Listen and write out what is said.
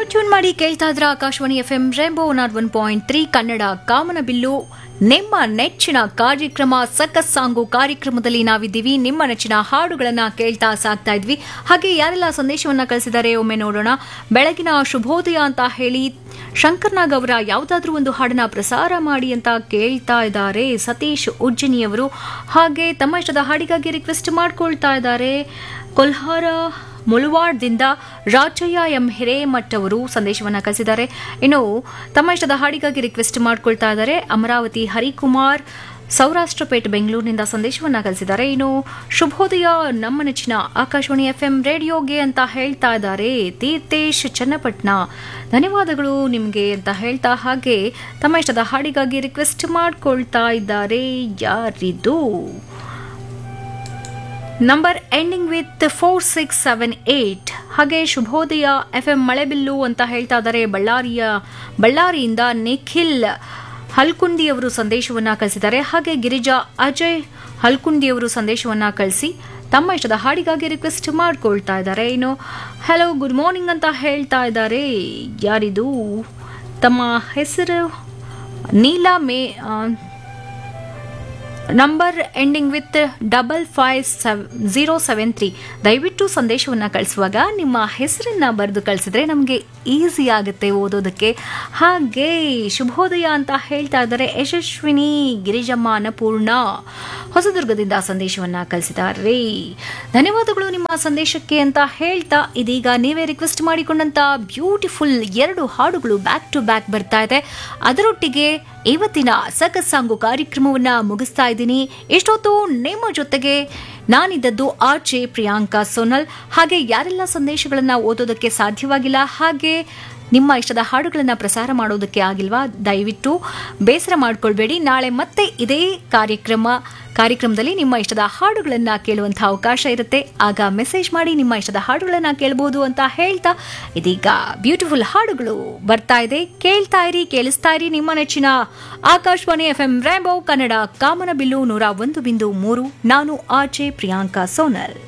tune ಮಾಡಿ ಕೇಳ್ತಾ ಇದ್ರ Akashvani F M rainbow nought one point three Kannada Kamanabillu ನಿಮ್ಮ ನೆಚ್ಚಿನ ಕಾರ್ಯಕ್ರಮ ಸಕಸ್ ಸಾಂಗು ಕಾರ್ಯಕ್ರಮದಲ್ಲಿ ನಾವಿದ್ದೀವಿ ನಿಮ್ಮ ನೆಚ್ಚಿನ ಹಾಡುಗಳನ್ನ ಕೇಳ್ತಾ ಸಾಕ್ತಾ ಇದ್ವಿ ಹಾಗೆ ಯಾರೆಲ್ಲ ಸಂದೇಶವನ್ನ ಕಳಿಸಿದ್ದಾರೆ ಒಮ್ಮೆ ನೋಡೋಣ ಬೆಳಗಿನ ಶುಭೋದಯ ಅಂತ ಹೇಳಿ ಶಂಕರ್ನಾಗ್ ಅವರ ಯಾವುದಾದ್ರೂ ಒಂದು ಹಾಡನ್ನ ಪ್ರಸಾರ ಮಾಡಿ ಅಂತ ಕೇಳ್ತಾ ಇದ್ದಾರೆ ಸತೀಶ್ ಉಜ್ಜಿನಿಯವರು ಹಾಗೆ ತಮ್ಮ ಇಷ್ಟದ ಹಾಡಿಗಾಗಿ ರಿಕ್ವೆಸ್ಟ್ ಮಾಡ್ಕೊಳ್ತಾ ಇದ್ದಾರೆ ಕೊಲ್ಹಾರ ಮುಳುವಾಡ್ದಿಂದ ರಾಜಯ್ಯ ಎಂ ಹಿರೇಮಠ್ ಅವರು ಸಂದೇಶವನ್ನ ಕಳಿಸಿದ್ದಾರೆ ಇನ್ನು ತಮ್ಮ ಇಷ್ಟದ ಹಾಡಿಗಾಗಿ ರಿಕ್ವೆಸ್ಟ್ ಮಾಡ್ಕೊಳ್ತಾ ಇದ್ದಾರೆ ಅಮರಾವತಿ ಹರಿಕುಮಾರ್ ಸೌರಾಷ್ಟ್ರಪೇಟ್ ಬೆಂಗಳೂರಿನಿಂದ ಸಂದೇಶವನ್ನ ಕಳಿಸಿದ್ದಾರೆ ಇನ್ನು ಶುಭೋದಯ ನಮ್ಮ ನೆಚ್ಚಿನ ಆಕಾಶವಾಣಿ ಎಫ್ ಎಂ ರೇಡಿಯೋಗೆ ಅಂತ ಹೇಳ್ತಾ ಇದ್ದಾರೆ ತೀರ್ಥೇಶ್ ಚನ್ನಪಟ್ನ ಧನ್ಯವಾದಗಳು ನಿಮಗೆ ಅಂತ ಹೇಳ್ತಾ ಹಾಗೆ ತಮ್ಮ ಇಷ್ಟದ ಹಾಡಿಗಾಗಿ ರಿಕ್ವೆಸ್ಟ್ ಮಾಡ್ಕೊಳ್ತಾ ಇದ್ದಾರೆ ಯಾರಿದು number ending with four six seven eight ಹಾಗೆ ಶುಭೋದಯ ಎಫ್ ಎಂ ಮಳೆಬಿಲ್ಲು ಅಂತ ಹೇಳ್ತಾ ಇದ್ದಾರೆ ಬಳ್ಳಾರಿಯ ಬಳ್ಳಾರಿಯಿಂದ ನಿಖಿಲ್ ಹಲ್ಕುಂದಿ ಅವರು ಸಂದೇಶವನ್ನ ಕಳಿಸಿದ್ದಾರೆ ಹಾಗೆ ಗಿರಿಜಾ ಅಜಯ್ ಹಲ್ಕುಂದಿ ಅವರು ಸಂದೇಶವನ್ನ ಕಳಿಸಿ ತಮ್ಮ ಇಷ್ಟದ ಹಾಡಿಗಾಗಿ ರಿಕ್ವೆಸ್ಟ್ ಮಾಡ್ಕೊಳ್ತಾ ಇದ್ದಾರೆ ಇನ್ನು ಹಲೋ ಗುಡ್ ಮಾರ್ನಿಂಗ್ ಅಂತ ಹೇಳ್ತಾ ಇದ್ದಾರೆ ಯಾರಿದು ತಮ್ಮ ಹೆಸರು ನೀಲಾ ಮೇ ಆ, number ending with double five seven zero seven three ದಯವಿಟ್ಟು ಸಂದೇಶವನ್ನು ಕಳಿಸುವಾಗ ನಿಮ್ಮ ಹೆಸರನ್ನ ಬರೆದು ಕಳಿಸಿದ್ರೆ ನಮಗೆ ಈಸಿ ಆಗುತ್ತೆ ಓದೋದಕ್ಕೆ ಹಾಗೆ ಶುಭೋದಯ ಅಂತ ಹೇಳ್ತಾ ಇದ್ದಾರೆ ಯಶಸ್ವಿನಿ ಗಿರಿಜಮ್ಮ ಅನ್ನಪೂರ್ಣ ಹೊಸದುರ್ಗದಿಂದ ಸಂದೇಶವನ್ನ ಕಳಿಸಿದ್ದಾರೆ ಧನ್ಯವಾದಗಳು ನಿಮ್ಮ ಸಂದೇಶಕ್ಕೆ ಅಂತ ಹೇಳ್ತಾ ಇದೀಗ ನೀವೇ ರಿಕ್ವೆಸ್ಟ್ ಮಾಡಿಕೊಂಡಂತ ಬ್ಯೂಟಿಫುಲ್ ಎರಡು ಹಾಡುಗಳು ಬ್ಯಾಕ್ ಟು ಬ್ಯಾಕ್ ಬರ್ತಾ ಇದೆ ಅದರೊಟ್ಟಿಗೆ ಇವತ್ತಿನ ಸಕಸ್ ಸಾಂಗು ಕಾರ್ಯಕ್ರಮವನ್ನ ಮುಗಿಸ್ತಾ ಇದ್ದೀನಿ ಇಷ್ಟೊತ್ತು ನಿಮ್ಮ ಜೊತೆಗೆ ನಾನಿದ್ದದ್ದು ಆರ್ಜೆ ಪ್ರಿಯಾಂಕಾ ಸೋನಲ್ ಹಾಗೆ ಯಾರೆಲ್ಲ ಸಂದೇಶಗಳನ್ನ ಓದೋದಕ್ಕೆ ಸಾಧ್ಯವಾಗಿಲ್ಲ ಹಾಗೆ ನಿಮ್ಮ ಇಷ್ಟದ ಹಾಡುಗಳನ್ನ ಪ್ರಸಾರ ಮಾಡೋದಕ್ಕೆ ಆಗಿಲ್ವಾ ದಯವಿಟ್ಟು ಬೇಸರ ಮಾಡ್ಕೊಳ್ಬೇಡಿ ನಾಳೆ ಮತ್ತೆ ಇದೇ ಕಾರ್ಯಕ್ರಮ ಕಾರ್ಯಕ್ರಮದಲ್ಲಿ ನಿಮ್ಮ ಇಷ್ಟದ ಹಾಡುಗಳನ್ನ ಕೇಳುವಂತಹ ಅವಕಾಶ ಇರುತ್ತೆ ಆಗ ಮೆಸೇಜ್ ಮಾಡಿ ನಿಮ್ಮ ಇಷ್ಟದ ಹಾಡುಗಳನ್ನ ಕೇಳಬಹುದು ಅಂತ ಹೇಳ್ತಾ ಇದೀಗ ಬ್ಯೂಟಿಫುಲ್ ಹಾಡುಗಳು ಬರ್ತಾ ಇದೆ ಕೇಳ್ತಾ ಇರಿ ಕೇಳಿಸ್ತಾ ಇರಿ ನಿಮ್ಮ ನೆಚ್ಚಿನ Akashvani F M rainbow Kannada Kamanabillu ನೂರ ಒಂದು ಬಿಂದು ಮೂರು ನಾನು ಆರ್ಜೆ ಪ್ರಿಯಾಂಕಾ ಸೋನಲ್